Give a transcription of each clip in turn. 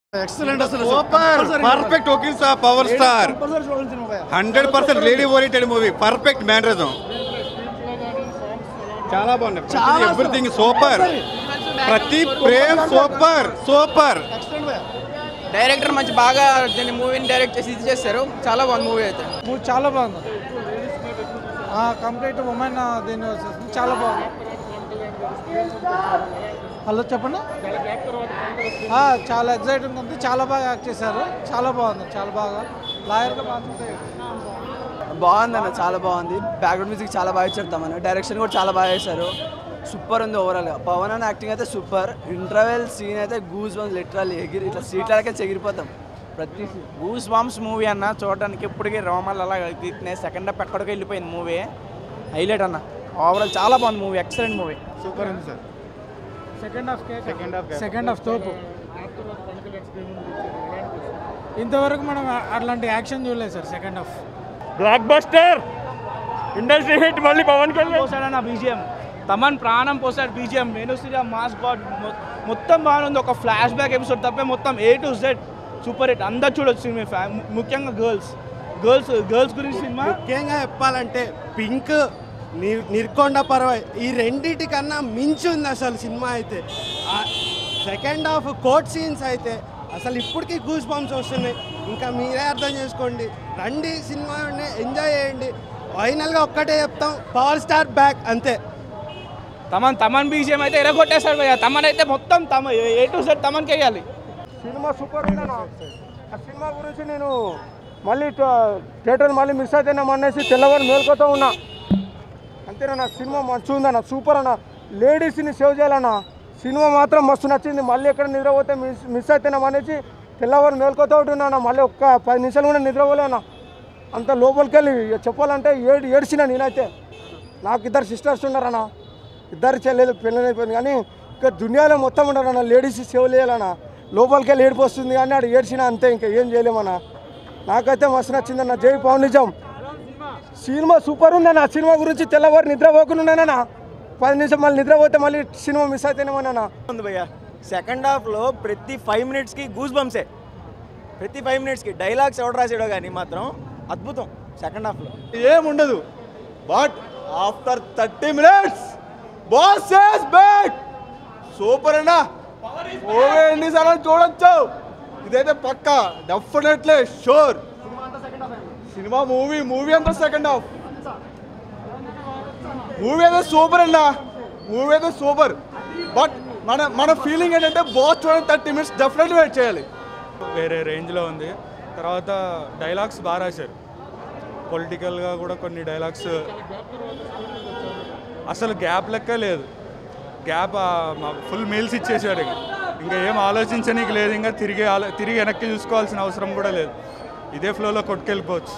Excellent అసలు super perfect okay sir power star hundred percent lady oriented movie perfect mannerism చాలా బాగుంది చాలా everything super ప్రతి Prem super super director మంచి బాగా దీన్ని మూవీని డైరెక్ట్ చేసి ఇది చేశారు చాలా బాగుంది మూవీ అయితే మూవీ చాలా బాగుంది కంప్లీట్ ఉమెన్ దీన్ని వచ్చేసింది చాలా బాగుంది హలో చెప్పండి ఆ, చాలా ఎగ్జైటింగ్ ఉంది చాలా బాగా యాక్ట్ చేశారు చాలా బాగుంది చాలా బాగా లాయర్గా బాగుంది బాగుందన్న చాలా బాగుంది బ్యాక్గ్రౌండ్ మ్యూజిక్ చాలా బాగా ఇచ్చారు తమను డైరెక్షన్ కూడా చాలా బాగా చేశారు సూపర్ ఉంది ఓవరాల్గా పవన్ అన్న యాక్టింగ్ అయితే సూపర్ ఇంటర్వెల్ సీన్ అయితే గూస్ బంప్స్ లిటరల్ ఎగిరి ఇట్లా సీట్లకే చెగిరిపోతాం ప్రతి గూస్ బాంబ్స్ మూవీ అన్న చూడడానికి ఇప్పటికీ రోమాలు అలా తిట్టినాయి సెకండ్ హాఫ్ ఎక్కడికి వెళ్ళిపోయింది మూవీ హైలైట్ అన్న ఓవరాల్ చాలా బాగుంది మూవీ ఎక్సలెంట్ మూవీ సూపర్ ఉంది sir second half second half second half తోపు ఇంతవరకు మనం అట్లాంటి యాక్షన్ చూడలేదు sir second half blockbuster industry hit మళ్ళీ పవన్ కళ్యాణ్ పోసాడన్న బీజిఎం తమన్ ప్రాణం పోసాడు బీజిఎం మెనుసిరియా మాస్ గాడ్ మొత్తం బాగుంది ఒక ఫ్లాష్ బ్యాక్ ఎపిసోడ్ తప్పే మొత్తం A to Z super hit అందరు చూడొచ్చు సినిమా ఫ్యా- ము- ముఖ్యంగా గర్ల్స్ గర్ల్స్ గర్ల్స్ గురించి సినిమా ముఖ్యంగా చెప్పాలంటే పింక్ నిర్ నిర్కొండ పర్వ ఈ రెండిటి కన్నా మించి ఉంది అసలు సినిమా అయితే సెకండ్ హాఫ్ కోర్ట్ సీన్స్ అయితే అసలు ఇప్పటికీ గూస్ బంప్స్ వస్తున్నాయి ఇంకా మీరే అర్థం చేసుకోండి రండి సినిమాని ఎంజాయ్ చేయండి ఫైనల్గా ఒక్కటే చెప్తాం పవర్ స్టార్ బ్యాక్ అంతే తమన్ తమన్ బీజిఎం అయితే ఎరగొట్టేశాడు భయ్య తమన్ అయితే మొత్తం తమ ఏ టు జెడ్ తమన్కి వేయాలి సినిమా సూపర్ ఉందన్న ఆ సినిమా గురించి నేను మళ్ళీ థియేటర్ మళ్ళీ మిస్ అవుతున్నాం అనేసి తెల్లవారు మేల్కోతూ ఉన్నా అంతేనా నాకు సినిమా మంచిగా ఉందన్న సూపర్ అన్న లేడీస్ని సేవ్ చేయాలన్న సినిమా మాత్రం మస్తు నచ్చింది మళ్ళీ ఎక్కడ నిద్రపోతే మిస్ మిస్ అవుతున్నాం అనేసి తెల్లవారు మేల్కోతూ ఉంటున్నా మళ్ళీ ఒక్క పది నిమిషాలు కూడా నిద్రపోలేనా అంత లోపలికి వెళ్ళి ఇక చెప్పాలంటే ఏడు ఏడ్చిన నేనైతే నాకు ఇద్దరు సిస్టర్స్ ఉన్నారన్న ఇద్దరు చెల్లెలు పెళ్ళి అయిపోయింది కానీ ఇంకా దునియాలో మొత్తం ఉండరన్న లేడీస్ సేవ్ చేయాలన్న లోపలికి వెళ్ళి ఏడుపు వస్తుంది కానీ ఆడు ఏడ్చిన అంతే ఇంకా ఏం చేయలేమన్నా నాకైతే మస్తు నచ్చిందన్న జై పవన్ నిజం సినిమా సూపర్ ఉందన్న సినిమా గురించి తెల్లవారు నిద్రపోకుండా పది నిమిషం మళ్ళీ నిద్రపోతే మళ్ళీ సినిమా మిస్ అయితేనేమన్నా ఉంది భయ్య సెకండ్ హాఫ్లో ప్రతి ఫైవ్ మినిట్స్కి గూస్ బంప్సే ప్రతి ఫైవ్ మినిట్స్కి డైలాగ్స్ ఎవడు రాసాడో కానీ మాత్రం అద్భుతం సెకండ్ హాఫ్లో ఏముండదు but after thirty minutes boss is back super అన్నా ఓవే ఎన్నిసార్లు చూడొచ్చు ఇదైతే పక్క డెఫినెట్లీ షూర్ సినిమా మూవీ మూవీ అంతా సెకండ్ హాఫ్ మూవీ అయితే సూపర్ అన్నా మూవీ అయితే సూపర్ బట్ మన మన ఫీలింగ్ ఏంటంటే బాస్ చూడండి థర్టీ మినిట్స్ డెఫినెట్లీ వెయిట్ చేయాలి వేరే రేంజ్లో ఉంది తర్వాత డైలాగ్స్ బాగా రాశారు పొలిటికల్గా కూడా కొన్ని డైలాగ్స్ అసలు గ్యాప్ లెక్క లేదు గ్యాప్ ఫుల్ మీల్స్ ఇచ్చేసాడు ఇంకా ఇంకా ఏం ఆలోచించనీకి లేదు ఇంకా తిరిగి ఆలో తిరిగి వెనక్కి చూసుకోవాల్సిన అవసరం కూడా లేదు ఇదే ఫ్లోలో కొట్టుకెళ్ళిపోవచ్చు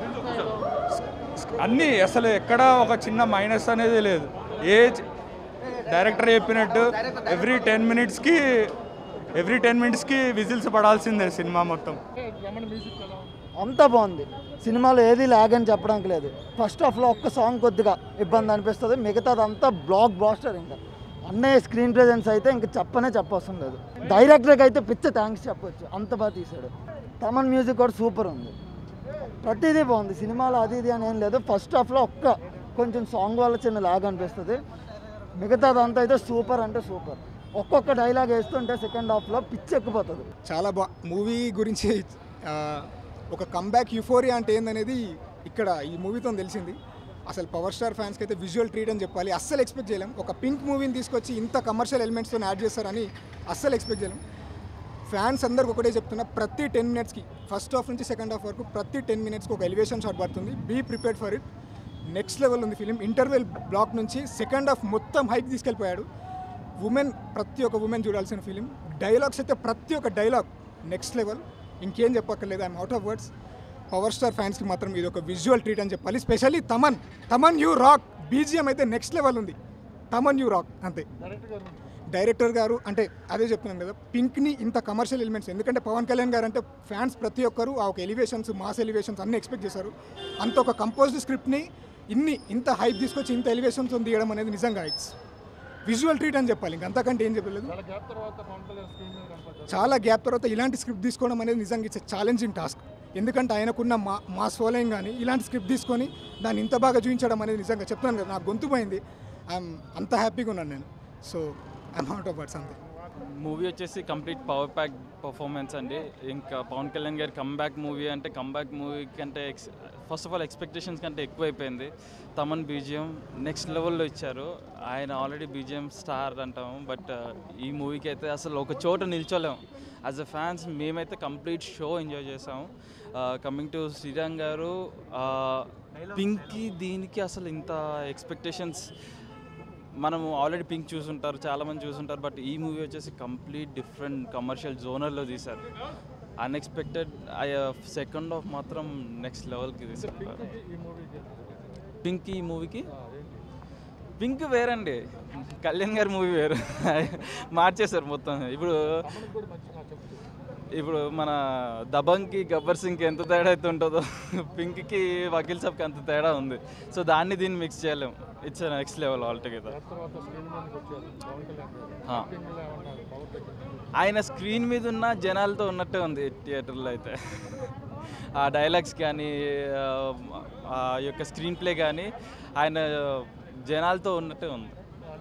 అన్నీ అసలు ఎక్కడ ఒక చిన్న మైనస్ అనేది లేదు ఏ చి- డైరెక్టర్ చెప్పినట్టు ఎవ్రీ టెన్ మినిట్స్కి ఎవ్రీ టెన్ మినిట్స్కి విజిల్స్ పడాల్సిందే సినిమా మొత్తం అంతా బాగుంది సినిమాలో ఏది లాగ్ అని చెప్పడానికి లేదు ఫస్ట్ హాఫ్లో ఒక్క సాంగ్ కొద్దిగా ఇబ్బంది అనిపిస్తుంది మిగతాదంతా బ్లాక్ బాస్టర్ ఇంకా అన్నయ్య స్క్రీన్ ప్రెజెన్స్ అయితే ఇంకా చెప్పనే చెప్పవసరం లేదు డైరెక్టర్కి అయితే పిచ్చ థ్యాంక్స్ చెప్పొచ్చు అంత బాగా తీశాడు తమన్ మ్యూజిక్ కూడా సూపర్ ఉంది ప్రతిదీ బాగుంది సినిమాలో అది ఇది అని ఏం లేదు ఫస్ట్ హాఫ్లో ఒక్క కొంచెం సాంగ్ వల్ల చిన్న లాగ్ అనిపిస్తుంది మిగతాదంతా అయితే సూపర్ అంటే సూపర్ ఒక్కొక్క డైలాగ్ వేస్తుంటే సెకండ్ హాఫ్లో పిచ్చి ఎక్కిపోతుంది చాలా బా మూవీ గురించి ఆ, ఒక కంబ్యాక్ యుఫోరియా అంటే ఏందనేది ఇక్కడ ఈ మూవీతో తెలిసింది అసలు పవర్ స్టార్ ఫ్యాన్స్కి అయితే విజువల్ ట్రీట్ అని చెప్పాలి అస్సలు ఎక్స్పెక్ట్ చేయలేం ఒక పింక్ మూవీని తీసుకొచ్చి ఇంత కమర్షియల్ ఎలిమెంట్స్తో యాడ్ చేస్తారని అస్సలు ఎక్స్పెక్ట్ చేయలేం ఫ్యాన్స్ అందరికి ఒకటే చెప్తున్నా ప్రతి టెన్ మినిట్స్కి ఫస్ట్ హాఫ్ నుంచి సెకండ్ హాఫ్ వరకు ప్రతి టెన్ మినిట్స్కి ఒక ఎలివేషన్ షాట్ పడుతుంది be prepared for it next level ఉంది ఫిలిం ఇంటర్వెల్ బ్లాక్ నుంచి సెకండ్ హాఫ్ మొత్తం హైక్ తీసుకెళ్ళిపోయాడు ఉమెన్ ప్రతి ఒక్క ఉమెన్ చూడాల్సిన ఫిలిం డైలాగ్స్ అయితే ప్రతి ఒక్క డైలాగ్ నెక్స్ట్ లెవెల్ ఇంకేం చెప్పక్కర్లేదు I'm out of words power star ఫ్యాన్స్కి మాత్రం ఇది ఒక విజువల్ ట్రీట్ అని చెప్పాలి specially Thaman Thaman you rock BGM అయితే నెక్స్ట్ లెవెల్ ఉంది తమన్ యూ రాక్ అంతే డైరెక్టర్ గారు అంటే అదే చెప్తున్నాను కదా పింక్ని ఇంత కమర్షియల్ ఎలిమెంట్స్ ఎందుకంటే పవన్ కళ్యాణ్ గారు అంటే ఫ్యాన్స్ ప్రతి ఒక్కరు ఆ ఒక ఎలివేషన్స్ మాస్ ఎలివేషన్స్ అన్ని ఎక్స్పెక్ట్ చేశారు అంత ఒక కంపోజ్డ్ స్క్రిప్ట్ని ఇన్ని ఇంత హైప్ తీసుకొచ్చి ఇంత ఎలివేషన్స్ తీయడం అనేది నిజంగా ఇట్స్ విజువల్ ట్రీట్ అని చెప్పాలి ఇంకంతకంటే ఏం చెప్పలేదు చాలా గ్యాప్ తర్వాత ఇలాంటి స్క్రిప్ట్ తీసుకోవడం అనేది నిజంగా ఇట్స్ ఛాలెంజింగ్ టాస్క్ ఎందుకంటే ఆయనకున్న మా మాస్ ఫాలోయింగ్ కానీ ఇలాంటి స్క్రిప్ట్ తీసుకొని దాన్ని ఇంత బాగా చూపించడం అనేది నిజంగా చెప్తాను కదా నాకు గొంతు పోయింది ఐఎమ్ అంత హ్యాపీగా ఉన్నాను నేను so I'm out of words అంతే మూవీ వచ్చేసి కంప్లీట్ పవర్ ప్యాక్ పర్ఫార్మెన్స్ అండి ఇంకా పవన్ కళ్యాణ్ గారి కమ్బ్యాక్ మూవీ అంటే కమ్బ్యాక్ మూవీ కంటే ఎక్స్ ఫస్ట్ ఆఫ్ ఆల్ ఎక్స్పెక్టేషన్స్ కంటే ఎక్కువైపోయింది తమన్ బీజిఎం నెక్స్ట్ లెవెల్లో ఇచ్చారు ఆయన ఆల్రెడీ బీజిఎం స్టార్ అంటాము బట్ ఈ మూవీకి అయితే అసలు ఒక చోట నిల్చోలేము యాజ్ అ ఫ్యాన్స్ మేమైతే కంప్లీట్ షో ఎంజాయ్ చేసాము కమింగ్ టు శ్రీరామ్ గారు పింక్కి దీనికి అసలు ఇంత ఎక్స్పెక్టేషన్స్ మనము ఆల్రెడీ పింక్ చూసుంటారు చాలామంది చూసుంటారు బట్ ఈ మూవీ వచ్చేసి కంప్లీట్ డిఫరెంట్ కమర్షియల్ జోనర్లో తీశారు అన్ఎక్స్పెక్టెడ్ సెకండ్ హాఫ్ మాత్రం నెక్స్ట్ లెవెల్కి తీసుకుంటారు పింక్ ఈ మూవీకి పింక్ వేరండి కళ్యాణ్ గారి మూవీ వేరు మార్చేశారు మొత్తం ఇప్పుడు ఇప్పుడు మన దబంగ్కి గబ్బర్ సింగ్కి ఎంత తేడా అయితే ఉంటుందో పింక్కి వకీల్ సాబ్కి అంత తేడా ఉంది సో దాన్ని దీన్ని మిక్స్ చేయలేము it's next level all together ఆయన స్క్రీన్ మీద ఉన్న జనాలతో ఉన్నట్టే ఉంది థియేటర్లో అయితే ఆ డైలాగ్స్ కానీ ఆ, ఆ యొక్క స్క్రీన్ ప్లే కానీ ఆయన జనాలతో ఉన్నట్టే ఉంది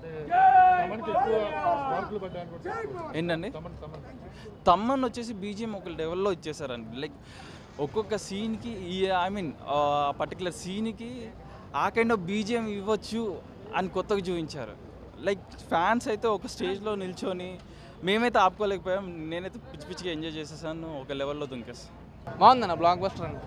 ఏంటండి తమ్మన్ వచ్చేసి బీజిఎం ఒక లెవెల్లో ఇచ్చేసారండి లైక్ ఒక్కొక్క సీన్కి ఈ ఐ మీన్ పర్టికులర్ సీన్కి ఆ కైండ్ ఆఫ్ బీజిఎం ఇవ్వచ్చు అని కొత్తగా చూపించారు లైక్ ఫ్యాన్స్ అయితే ఒక స్టేజ్లో నిల్చొని మేమైతే ఆపుకోలేకపోయాం నేనైతే పిచ్చి పిచ్చిగా ఎంజాయ్ చేసేసాను ఒక లెవెల్లో దుంకేసాను బాగుందన్న బ్లాక్ బస్టర్ అండి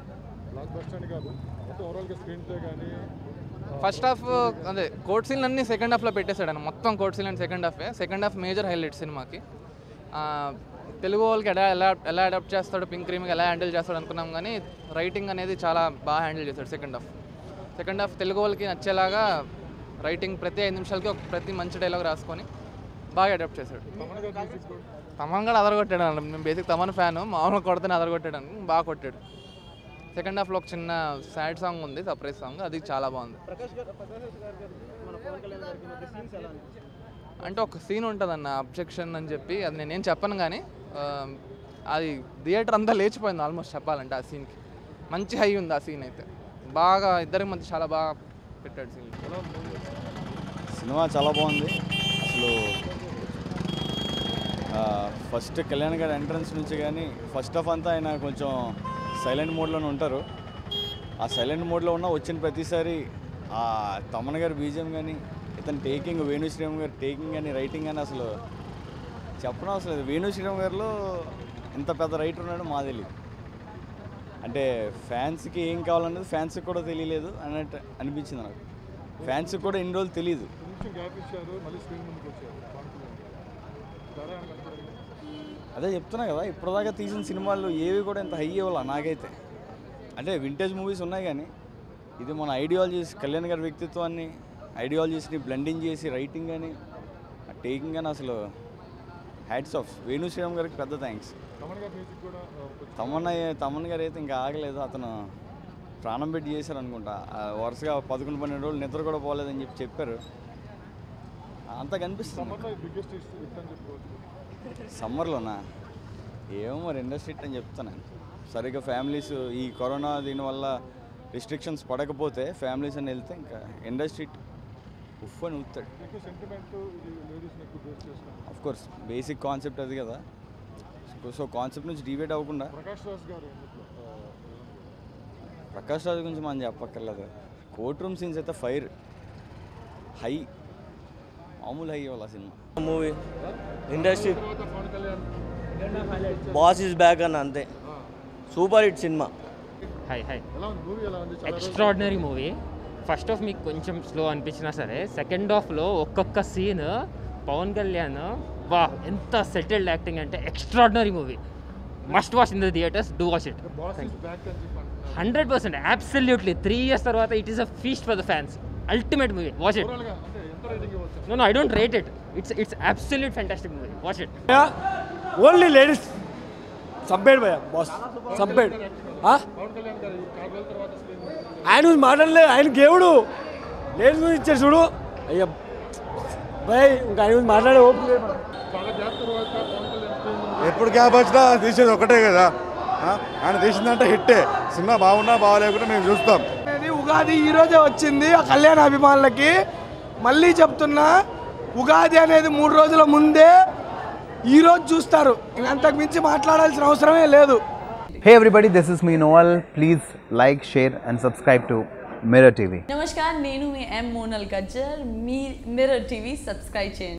ఫస్ట్ హాఫ్ అదే కోర్ట్ సీన్ అన్ని సెకండ్ హాఫ్లో పెట్టేశాడు అన్న మొత్తం కోర్ట్ సీన్ అండ్ సెకండ్ హాఫే సెకండ్ హాఫ్ మేజర్ హైలైట్ సినిమాకి ఆ, తెలుగు వాళ్ళకి ఎలా ఎలా ఎలా అడాప్ట్ చేస్తాడు పింక్ క్రీమ్కి ఎలా హ్యాండిల్ చేస్తాడు అనుకున్నాం కానీ రైటింగ్ అనేది చాలా బాగా హ్యాండిల్ చేశాడు second half second half Telugu వాళ్ళకి నచ్చేలాగా రైటింగ్ ప్రతి ఐదు నిమిషాలకి ఒక ప్రతి మంచి డైలాగ్ రాసుకొని బాగా అడాప్ట్ చేశాడు తమన్ కూడా అదరగొట్టాడు అన్న నేను బేసిక్ తమన్ ఫ్యాన్ మామూలుగా కొడితేనే అదరగొట్టాడు అని బాగా కొట్టాడు సెకండ్ హాఫ్లో ఒక చిన్న సాడ్ సాంగ్ ఉంది సర్ప్రైజ్ సాంగ్ అది చాలా బాగుంది అంటే ఒక సీన్ ఉంటుంది అన్న అబ్జెక్షన్ అని చెప్పి అది నేనేం చెప్పను కానీ ఆ, అది థియేటర్ అంతా లేచిపోయింది ఆల్మోస్ట్ చెప్పాలంటే ఆ సీన్కి మంచి హై ఉంది ఆ సీన్ అయితే బాగా ఇద్దరికి మధ్య చాలా బాగా పెట్టాడు సీన్ సినిమా చాలా బాగుంది అసలు ఫస్ట్ కళ్యాణ్ గారి ఎంట్రన్స్ నుంచి కానీ ఫస్ట్ ఆఫ్ అంతా ఆయన కొంచెం సైలెంట్ మోడ్లోనే ఉంటారు ఆ సైలెంట్ మోడ్లో ఉన్న వచ్చిన ప్రతిసారి ఆ తమన్ గారి బీజియం కానీ ఇతను టేకింగ్ వేణు శ్రీరామ్ గారి టేకింగ్ కానీ రైటింగ్ కానీ అసలు చెప్పడం అసలు లేదు. వేణు శ్రీరామ్ గారిలో ఇంత పెద్ద రైటర్ ఉన్నాడు మా తెలియదు అంటే ఫ్యాన్స్కి ఏం కావాలన్నది ఫ్యాన్స్కి కూడా తెలియలేదు అన్నట్టు అనిపించింది నాకు ఫ్యాన్స్కి కూడా ఇన్ని రోజులు తెలియదు అదే చెప్తున్నా కదా ఇప్పటిదాకా తీసిన సినిమాలు ఏవి కూడా ఇంత హై ఇవ్వాల నాకైతే అంటే వింటేజ్ మూవీస్ ఉన్నాయి కానీ ఇది మన ఐడియాలజీస్ కళ్యాణ్ గారి వ్యక్తిత్వాన్ని ఐడియాలజీస్ని బ్లెండింగ్ చేసి రైటింగ్ కానీ టేకింగ్ కానీ అసలు హ్యాట్స్ ఆఫ్ వేణు శ్రీరామ్ గారికి పెద్ద థ్యాంక్స్ తమన్ తమన్ గారు అయితే ఇంకా ఆగలేదు అతను ప్రాణం పెట్టి చేశారు అనుకుంటా ఆ వరుసగా పదకొండు పన్నెండు రోజులు నిద్ర కూడా పోలేదని చెప్పి చెప్పారు అంత కనిపిస్తుంది సమ్మర్లోనా ఏమో మరి ఇండస్ట్రీ అని చెప్తాను సరిగ్గా ఫ్యామిలీస్ ఈ కరోనా దీనివల్ల రిస్ట్రిక్షన్స్ పడకపోతే ఫ్యామిలీస్ అని వెళ్తే ఇంకా ఇండస్ట్రీ ఉఫ్ అని ఊతాడు అఫ్ కోర్స్ బేసిక్ కాన్సెప్ట్ అది కదా సో కాన్సెప్ట్ నుంచి డివేట్ అవ్వకుండా ప్రకాష్ రాజ్ గురించి మనం చెప్పక్కర్లేదు కోర్ట్ రూమ్ సీన్స్ అయితే ఫైర్ హై మామూలు హై ఇవ్వాలి ఆ సినిమా movie industry boss is back అన్న అంతే సూపర్ హిట్ సినిమా high high extraordinary movie first half మీకు కొంచెం స్లో అనిపించినా సరే సెకండ్ హాఫ్లో ఒక్కొక్క సీన్ పవన్ కళ్యాణ్ వా ఎంత సెటిల్డ్ యాక్టింగ్ అంటే extraordinary movie must watch in the theatres do watch it hundred percent absolutely three years తర్వాత it is a feast for the fans ultimate movie watch it no no I don't rate it it's it's absolute fantastic movie watch it only ladies చంపాడు భయ boss చంపాడు ఆ? ఆయన గురించి మాట్లాడలే ఆయన దేవుడు లేడీస్ గురించి ఇచ్చాడు చూడు అయ్యా భయ్ ఇంకా ఆయన గురించి మాట్లాడే ఓపిక లేదు మనకు. ఎప్పుడు గ్యాప్ వచ్చినా తీసేది ఒకటే కదా ఆ? ఆయన తీసిందంటే హిట్టే సినిమా బాగున్నా బాగాలేకుండా మేము చూస్తాం అనేది ఉగాది ఈ రోజే వచ్చింది ఆ కళ్యాణ అభిమానులకి మళ్ళీ చెప్తున్నా ఉగాది అనేది మూడు రోజుల ముందే ఈ రోజు చూస్తారు ఇంక అంతకు మించి మాట్లాడాల్సిన అవసరమే లేదు Hey everybody, this is me Noel. Please like, share, and subscribe to Mirror TV. నమస్కారం నేను మీ ఎం మోనల్ గజ్జర్ మీ మిర్రర్ టీవీ సబ్స్క్రైబ్ చేయండి